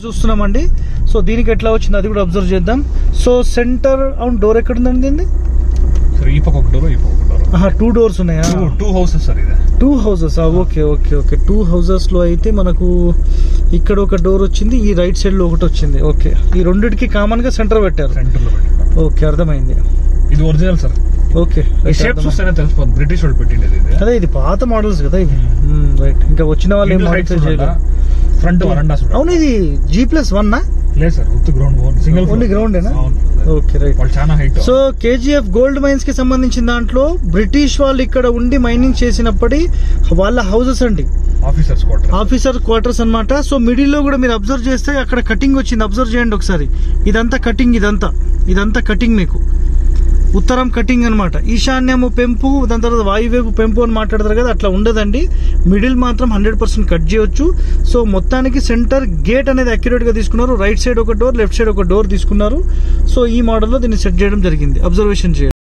చూస్తున్నామండి సో దీనికి ఎట్లా వచ్చింది అది కూడా అబ్జర్వ్ చేద్దాం సో సెంటర్ అవును డోర్ ఎక్కడ ఉందండి దీన్ని సార్ ఈ పక్క ఒక డోర్ ఈ పక్క ఒక డోర్ ఆహా టూ డోర్స్ ఉన్నాయా టూ టూ హౌసెస్ సార్ ఇది two houses okay okay okay two houses లో అయితే మనకు ఇక్కడ ఒక డోర్ వచ్చింది ఈ రైట్ సైడ్ లో ఒకటి వచ్చింది ఓకే ఈ రెండిటికి కామన్ గా సెంటర్ పెట్టారు సెంటర్ లో పెట్టారు ఓకే అర్థమైంది ఇది ఒరిజినల్ సార్ ఓకే ఈ షేప్ చూస్తేనే తెలిసిపోతుంది బ్రిటిష్ వాళ్ళు పెట్టిండేది ఇది అదే ఇది పాత మోడల్స్ కదా ఇవి రైట్ ఇంకా వచ్చిన వాళ్ళు ఏం మాడిఫై చేయలేదు ఫ్రంట్ వరండా అవును ఇది జీ ప్లస్ వన్ నా లేదు సార్ ఉత్తు గ్రౌండ్ సింగిల్ Only ground ఏనా? ఓకే రైట్ వాళ్ళు చాలా height so KGF gold mines కి సంబంధించిన దాంట్లో బ్రిటిష్ వాళ్ళు ఇక్కడ ఉండి మైనింగ్ చేసినప్పటి వాళ్ళ హౌసెస్ అండి ఆఫీసర్స్ క్వార్టర్ ఆఫీసర్ క్వార్టర్స్ అన్నమాట సో మిడిల్ లో కూడా మీరు అబ్జర్వ్ చేస్తే అక్కడ కటింగ్ వచ్చింది అబ్జర్వ్ చేయండి ఒకసారి ఇదంతా కటింగ్ ఇదంతా ఇదంతా కటింగ్ మీకు ఉత్తరం కటింగ్ అన్నమాట ఈశాన్యము పెంపు దాని తర్వాత వాయువేపు పెంపు అని మాట్లాడతారు కదా అట్లా ఉండదండి మిడిల్ మాత్రం హండ్రెడ్ పర్సెంట్ కట్ చేయొచ్చు సో మొత్తానికి సెంటర్ గేట్ అనేది అక్యురేట్ గా తీసుకున్నారు రైట్ సైడ్ ఒక డోర్ లెఫ్ట్ సైడ్ ఒక డోర్ తీసుకున్నారు సో ఈ మోడల్లో దీన్ని సెట్ చేయడం జరిగింది అబ్జర్వేషన్ చేయండి